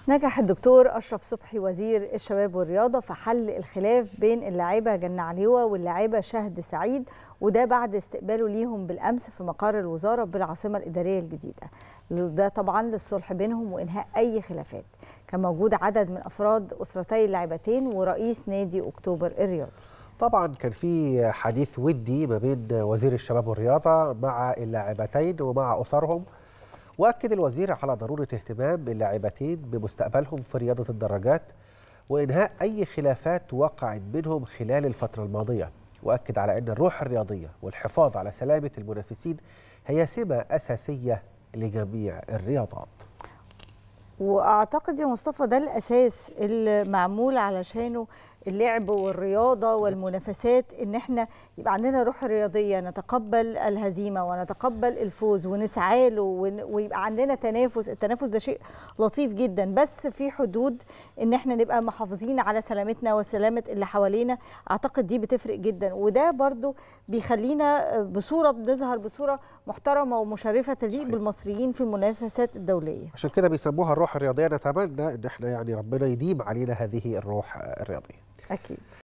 نجح الدكتور أشرف صبحي وزير الشباب والرياضة في حل الخلاف بين اللاعبة جنة عليوة واللاعبة شهد سعيد وده بعد استقباله ليهم بالأمس في مقر الوزارة بالعاصمة الإدارية الجديدة ده طبعا للصلح بينهم وإنهاء أي خلافات كان موجود عدد من أفراد أسرتي اللاعبتين ورئيس نادي أكتوبر الرياضي طبعا كان في حديث ودي ما بين وزير الشباب والرياضة مع اللاعبتين ومع أسرهم واكد الوزير على ضروره اهتمام اللاعبتين بمستقبلهم في رياضه الدراجات وانهاء اي خلافات وقعت بينهم خلال الفتره الماضيه واكد على ان الروح الرياضيه والحفاظ على سلامه المنافسين هي سمه اساسيه لجميع الرياضات واعتقد يا مصطفى ده الاساس اللي معمول علشانه اللعب والرياضه والمنافسات ان احنا يبقى عندنا روح رياضيه نتقبل الهزيمه ونتقبل الفوز ونسعى له ويبقى عندنا تنافس التنافس ده شيء لطيف جدا بس في حدود ان احنا نبقى محافظين على سلامتنا وسلامه اللي حوالينا اعتقد دي بتفرق جدا وده برضو بيخلينا بصوره بنظهر بصوره محترمه ومشرفه تليق بالمصريين في المنافسات الدوليه عشان كده بيسموها الروح الرياضيه نتمنى ان احنا يعني ربنا يديم علينا هذه الروح الرياضيه اكيد